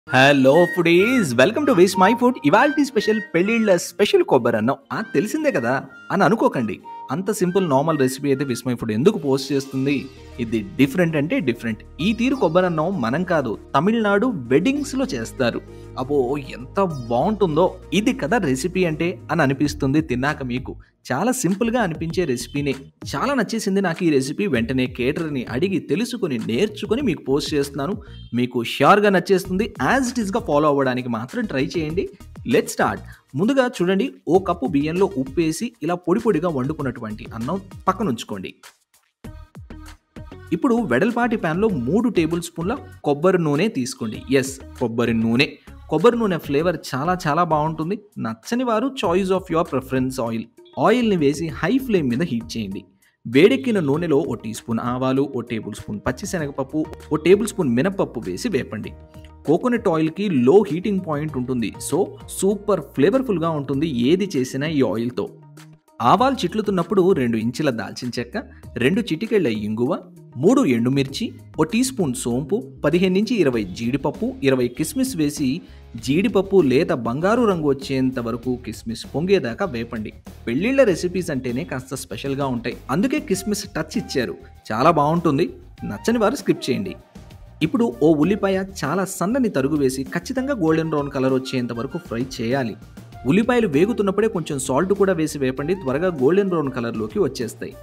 hello foodies welcome to Vismai food ఇవాల్టి special పెళ్ళిళ్ళ special కొబ్బరి అన్నం ఆ తెలిసిందే కదా అని అనుకోకండి అంత సింపుల్ నార్మల్ రెసిపీ అయితే విస్ మై ఫుడ్ ఎందుకు పోస్ట్ చేస్తుంది ఇది డిఫరెంట్ అంటే డిఫరెంట్ ఈ తీరు కొబ్బరి అన్నం మనం కాదు తమిళనాడు వెడ్డింగ్స్ లో చేస్తారు అబ్బో ఎంత బాగుంటుందో ఇది కదా రెసిపీ అంటే అని అనిపిస్తుంది తిన్నాక మీకు చాలా సింపుల్గా అనిపించే రెసిపీనే చాలా నచ్చేసింది నాకు ఈ రెసిపీ వెంటనే కేటర్ని అడిగి తెలుసుకొని నేర్చుకొని మీకు పోస్ట్ చేస్తున్నాను మీకు షూర్గా నచ్చేస్తుంది యాజ్ ఇట్ ఈస్గా ఫాలో అవ్వడానికి మాత్రం ట్రై చేయండి లెట్ స్టార్ట్ ముందుగా చూడండి ఓ కప్పు బియ్యంలో ఉప్పు వేసి ఇలా పొడి పొడిగా వండుకున్నటువంటి అన్నం పక్కన ఉంచుకోండి ఇప్పుడు వెడల్పాటి ప్యాన్లో మూడు టేబుల్ స్పూన్ల కొబ్బరి నూనె తీసుకోండి ఎస్ కొబ్బరి నూనె కొబ్బరి నూనె ఫ్లేవర్ చాలా చాలా బాగుంటుంది నచ్చని వారు choice of your preference oil ఆయిల్ని వేసి హై ఫ్లేమ్ మీద హీట్ చేయండి వేడెక్కిన నూనెలో ఓ టీ స్పూన్ ఆవాలు ఓ టేబుల్ స్పూన్ పచ్చిశనగపప్పు ఓ టేబుల్ స్పూన్ మినపప్పు వేసి వేపండి కోకోనట్ ఆయిల్కి లో హీటింగ్ పాయింట్ ఉంటుంది సో సూపర్ ఫ్లేవర్ఫుల్గా ఉంటుంది ఏది చేసినా ఈ ఆయిల్తో ఆవాలు చిట్లుతున్నప్పుడు రెండు ఇంచుల దాల్చిన చెక్క రెండు చిటికెళ్ళ ఇంగువ మూడు ఎండుమిర్చి ఓ టీ స్పూన్ సోంపు పదిహేను నుంచి ఇరవై జీడిపప్పు ఇరవై కిస్మిస్ వేసి జీడిపప్పు లేత బంగారు రంగు వచ్చేంత వరకు కిస్మిస్ పొంగేదాకా వేపండి పెళ్ళిళ్ళ రెసిపీస్ అంటేనే కాస్త స్పెషల్గా ఉంటాయి అందుకే కిస్మిస్ టచ్ ఇచ్చారు చాలా బాగుంటుంది నచ్చని వారు స్కిప్ చేయండి ఇప్పుడు ఓ ఉల్లిపాయ చాలా సన్నని తరుగు వేసి ఖచ్చితంగా గోల్డెన్ బ్రౌన్ కలర్ వచ్చేంత వరకు ఫ్రై చేయాలి ఉల్లిపాయలు వేగుతున్నప్పుడే కొంచెం సాల్ట్ కూడా వేసి వేపండి త్వరగా గోల్డెన్ బ్రౌన్ కలర్లోకి వచ్చేస్తాయి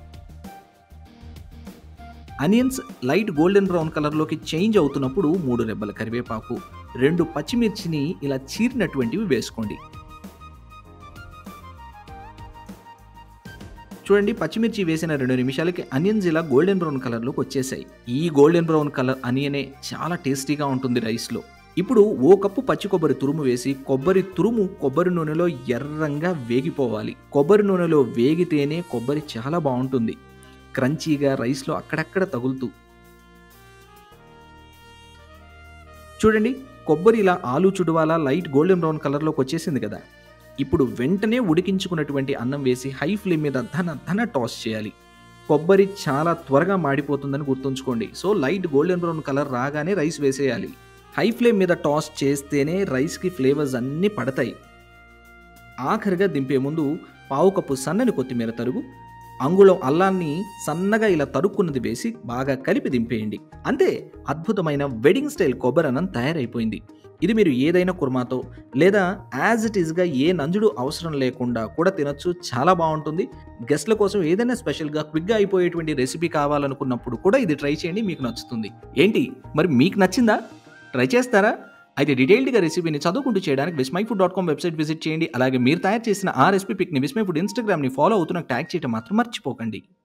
అనియన్స్ లైట్ గోల్డెన్ బ్రౌన్ కలర్లోకి చేంజ్ అవుతున్నప్పుడు మూడు రెబ్బల కరివేపాకు రెండు పచ్చిమిర్చిని ఇలా చీరినటువంటివి వేసుకోండి చూడండి పచ్చిమిర్చి వేసిన రెండు నిమిషాలకి అనియన్స్ ఇలా గోల్డెన్ బ్రౌన్ కలర్లోకి వచ్చేసాయి ఈ గోల్డెన్ బ్రౌన్ కలర్ అనియనే చాలా టేస్టీగా ఉంటుంది రైస్లో ఇప్పుడు ఓ కప్పు పచ్చి కొబ్బరి తురుము వేసి కొబ్బరి తురుము కొబ్బరి నూనెలో ఎర్రంగా వేగిపోవాలి కొబ్బరి నూనెలో వేగితేనే కొబ్బరి చాలా బాగుంటుంది క్రంచీగా రైస్లో అక్కడక్కడ తగులుతూ చూడండి కొబ్బరి ఇలా ఆలు చుడువాలా లైట్ గోల్డెన్ బ్రౌన్ కలర్లోకి వచ్చేసింది కదా ఇప్పుడు వెంటనే ఉడికించుకున్నటువంటి అన్నం వేసి హై ఫ్లేమ్ మీద ధన ధన టాస్ చేయాలి కొబ్బరి చాలా త్వరగా మాడిపోతుందని గుర్తుంచుకోండి so light golden brown colour రాగానే రైస్ వేసేయాలి హై ఫ్లేమ్ మీద టాస్ చేస్తేనే రైస్కి ఫ్లేవర్స్ అన్నీ పడతాయి ఆఖరిగా దింపే ముందు పావు కప్పు సన్నని కొత్తిమీర తరుగు అంగుళం అల్లాన్ని సన్నగా ఇలా తరుక్కున్నది వేసి బాగా కలిపి దింపేయండి అంతే అద్భుతమైన వెడ్డింగ్ స్టైల్ కొబ్బరి అన్నం తయారైపోయింది ఇది మీరు ఏదైనా కుర్మాతో లేదా యాజ్ ఇట్ ఈస్గా ఏ నంజుడు అవసరం లేకుండా కూడా తినొచ్చు చాలా బాగుంటుంది గెస్ట్ల కోసం ఏదైనా స్పెషల్గా క్విక్గా అయిపోయేటువంటి రెసిపీ కావాలనుకున్నప్పుడు కూడా ఇది ట్రై చేయండి మీకు నచ్చుతుంది ఏంటి మరి మీకు నచ్చిందా ట్రై చేస్తారా అయితే డీటెయిల్డ్గా రెసిపీని చదువుకుంటూ చేయడానికి Vismai food dot com website visit చేయండి అలాగే మీరు తయారు చేసిన ఆ రెసిపీ పిక్ని విస్మై ఫుడ్ ఇన్స్టాగ్రామ్ని ఫాలో అవుతూ నాకు ట్యాగ్ చేయడం మాత్రం మర్చిపోకండి